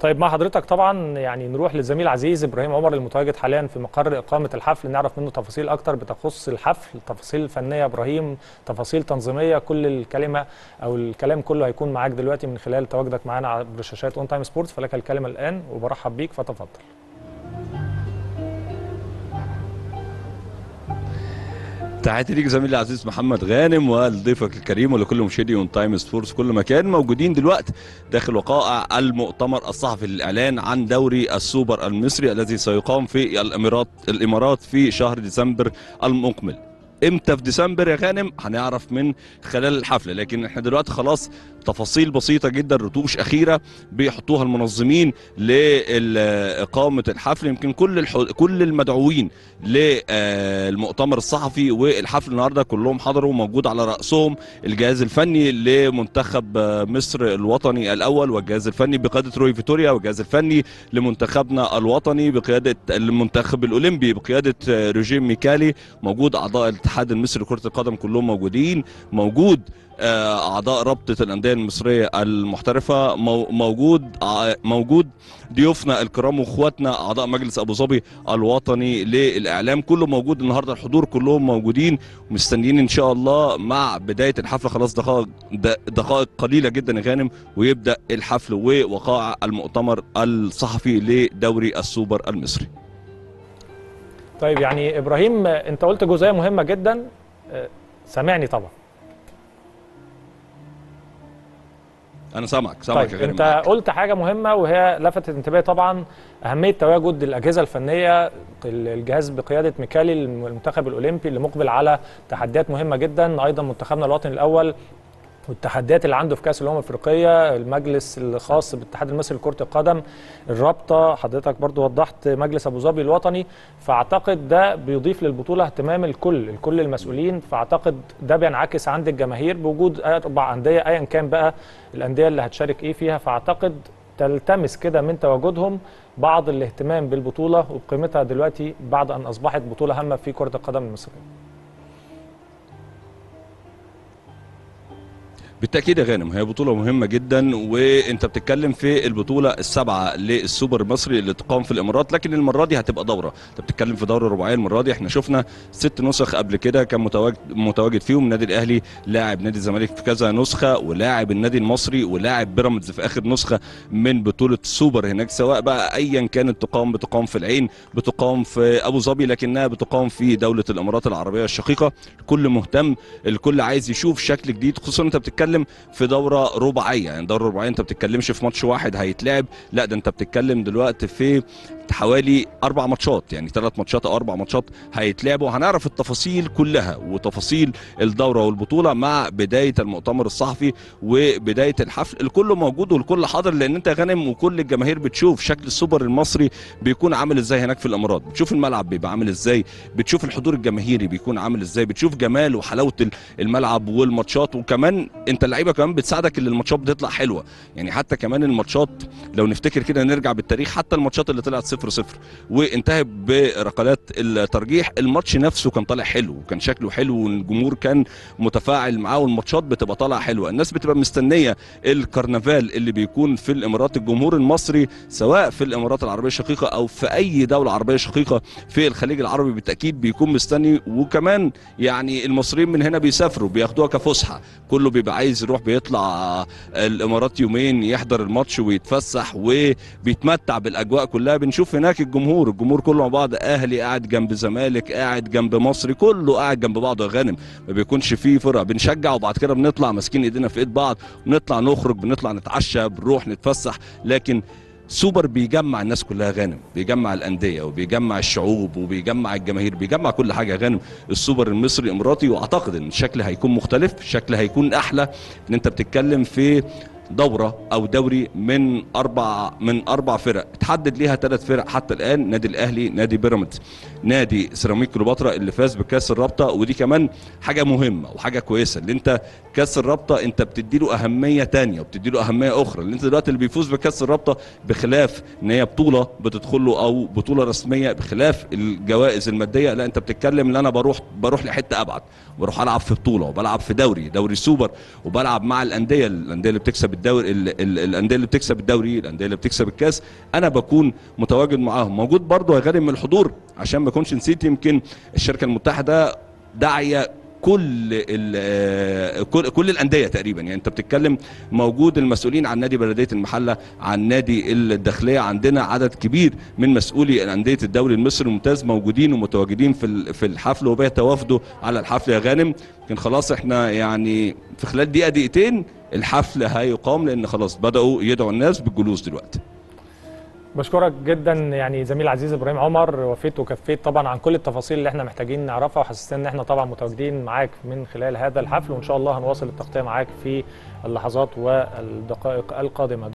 طيب مع حضرتك طبعا يعني نروح للزميل عزيز ابراهيم عمر المتواجد حاليا في مقر اقامه الحفل نعرف منه تفاصيل اكتر بتخص الحفل تفاصيل فنيه ابراهيم تفاصيل تنظيميه كل الكلمه او الكلام كله هيكون معاك دلوقتي من خلال تواجدك معانا عبر شاشات اون تايم سبورتس فلك الكلمه الان وبرحب بيك فتفضل تحياتي ليك زميلي العزيز محمد غانم ولضيفك الكريم ولكل مشاهدي اون تايم سبورتس كل مكان موجودين دلوقتي داخل وقائع المؤتمر الصحفي للاعلان عن دوري السوبر المصري الذي سيقام في الامارات الامارات في شهر ديسمبر المقبل امتى في ديسمبر يا غانم هنعرف من خلال الحفله لكن احنا دلوقتي خلاص تفاصيل بسيطه جدا رتوش اخيره بيحطوها المنظمين لاقامه الحفل يمكن كل الح... كل المدعوين للمؤتمر الصحفي والحفل النهارده كلهم حضروا موجود على راسهم الجهاز الفني لمنتخب مصر الوطني الاول والجهاز الفني بقياده روي فيتوريا والجهاز الفني لمنتخبنا الوطني بقياده المنتخب الاولمبي بقياده ريجيم ميكالي موجود اعضاء الاتحاد المصري لكره القدم كلهم موجودين موجود اعضاء رابطه الانديه المصريه المحترفه موجود موجود ضيوفنا الكرام واخواتنا اعضاء مجلس ابو ظبي الوطني للاعلام كله موجود النهارده الحضور كلهم موجودين ومستنيين ان شاء الله مع بدايه الحفله خلاص دقائق دقائق قليله جدا يا غانم ويبدا الحفل ووقائع المؤتمر الصحفي لدوري السوبر المصري طيب يعني ابراهيم انت قلت جزئيه مهمه جدا سامعني طبعا انا سامعك سامعك طيب انت معك. قلت حاجه مهمه وهي لفتت انتباهي طبعا اهميه تواجد الاجهزه الفنيه الجهاز بقياده ميكالي المنتخب الاولمبي اللي مقبل على تحديات مهمه جدا ايضا منتخبنا الوطني الاول والتحديات اللي عنده في كاس الامم الافريقيه المجلس الخاص بالاتحاد المصري لكره القدم الرابطه حضرتك برضو وضحت مجلس ابو ظبي الوطني فاعتقد ده بيضيف للبطوله اهتمام الكل الكل المسؤولين فاعتقد ده بينعكس عند الجماهير بوجود اربع انديه ايا كان بقى الانديه اللي هتشارك ايه فيها فاعتقد تلتمس كده من تواجدهم بعض الاهتمام بالبطوله وبقيمتها دلوقتي بعد ان اصبحت بطوله هامه في كره القدم المصريه بالتاكيد يا غانم هي بطوله مهمه جدا وانت بتتكلم في البطوله السابعه للسوبر المصري اللي تقام في الامارات لكن المره دي هتبقى دوره انت بتتكلم في دوره رباعيه المره دي احنا شفنا ست نسخ قبل كده كان متواجد متواجد فيهم النادي الاهلي لاعب نادي الزمالك في كذا نسخه ولاعب النادي المصري ولاعب بيراميدز في اخر نسخه من بطوله السوبر هناك سواء بقى ايا كانت تقام بتقام في العين بتقام في ابو ظبي لكنها بتقام في دوله الامارات العربيه الشقيقه الكل مهتم الكل عايز يشوف شكل جديد خصوصا انت بتتكلم في دوره رباعيه يعني دوره رباعيه انت بتتكلمش في ماتش واحد هيتلعب لا ده انت بتتكلم دلوقتي في حوالي اربع ماتشات يعني ثلاث ماتشات او اربع ماتشات هيتلعبوا هنعرف التفاصيل كلها وتفاصيل الدوره والبطوله مع بدايه المؤتمر الصحفي وبدايه الحفل الكل موجود والكل حاضر لان انت غنم وكل الجماهير بتشوف شكل السوبر المصري بيكون عامل ازاي هناك في الامارات بتشوف الملعب بيبقى عامل ازاي بتشوف الحضور الجماهيري بيكون عامل ازاي بتشوف جمال وحلاوه الملعب والماتشات وكمان انت اللعيبه كمان بتساعدك ان الماتشات بتطلع حلوه يعني حتى كمان الماتشات لو نفتكر كده نرجع بالتاريخ حتى الماتشات اللي طلعت 0 0 وانتهى بركلات الترجيح الماتش نفسه كان طالع حلو وكان شكله حلو والجمهور كان متفاعل معاه والماتشات بتبقى طالعه حلوه الناس بتبقى مستنيه الكرنفال اللي بيكون في الامارات الجمهور المصري سواء في الامارات العربيه الشقيقه او في اي دوله عربيه شقيقه في الخليج العربي بالتاكيد بيكون مستني وكمان يعني المصريين من هنا بيسافروا بياخدوها كفسحه كله بيبقى عايز يروح بيطلع الامارات يومين يحضر الماتش ويتفسح وبيتمتع بالاجواء كلها بنشوف هناك الجمهور الجمهور كله مع بعض اهلي قاعد جنب زمالك قاعد جنب مصري كله قاعد جنب بعضه يا غانم ما بيكونش فيه فرق بنشجع وبعد كده بنطلع ماسكين ايدينا في ايد بعض بنطلع نخرج بنطلع نتعشى بنروح نتفسح لكن سوبر بيجمع الناس كلها غانم بيجمع الانديه وبيجمع الشعوب وبيجمع الجماهير بيجمع كل حاجه غانم السوبر المصري الاماراتي واعتقد ان الشكل هيكون مختلف الشكل هيكون احلى ان انت بتتكلم في دوره او دوري من اربع من اربع فرق اتحدد ليها ثلاث فرق حتى الان نادي الاهلي نادي بيراميدز نادي سيراميك كليوباترا اللي فاز بكاس الرابطه ودي كمان حاجه مهمه وحاجه كويسه اللي انت كاس الرابطه انت بتدي له اهميه ثانيه وبتدي له اهميه اخرى اللي انت دلوقتي اللي بيفوز بكاس الرابطه بخلاف ان هي بطوله بتدخل له او بطوله رسميه بخلاف الجوائز الماديه لا انت بتتكلم ان انا بروح بروح لحته ابعد بروح العب في بطوله وبلعب في دوري دوري سوبر وبلعب مع الانديه الانديه اللي بتكسب الدوري ال- ال- الانديه اللي بتكسب الدوري الانديه اللي بتكسب الكاس انا بكون متواجد معاهم موجود برضه يا غالي من الحضور عشان ما اكونش نسيت يمكن الشركه المتحده داعيه كل ال- آه، كل كل الانديه تقريبا يعني انت بتتكلم موجود المسؤولين عن نادي بلديه المحله عن نادي الداخليه عندنا عدد كبير من مسؤولي انديه الدوري المصري الممتاز موجودين ومتواجدين في ال- في الحفل وبيتوافدوا على الحفل يا غانم يمكن خلاص احنا يعني في خلال دقيقه دقيقتين الحفل هيقام لان خلاص بداوا يدعوا الناس بالجلوس دلوقتي بشكرك جدا يعني زميل عزيز ابراهيم عمر وفيت وكفيت طبعا عن كل التفاصيل اللي احنا محتاجين نعرفها وحسستنا ان احنا طبعا متواجدين معاك من خلال هذا الحفل وان شاء الله هنواصل التغطيه معاك في اللحظات والدقائق القادمه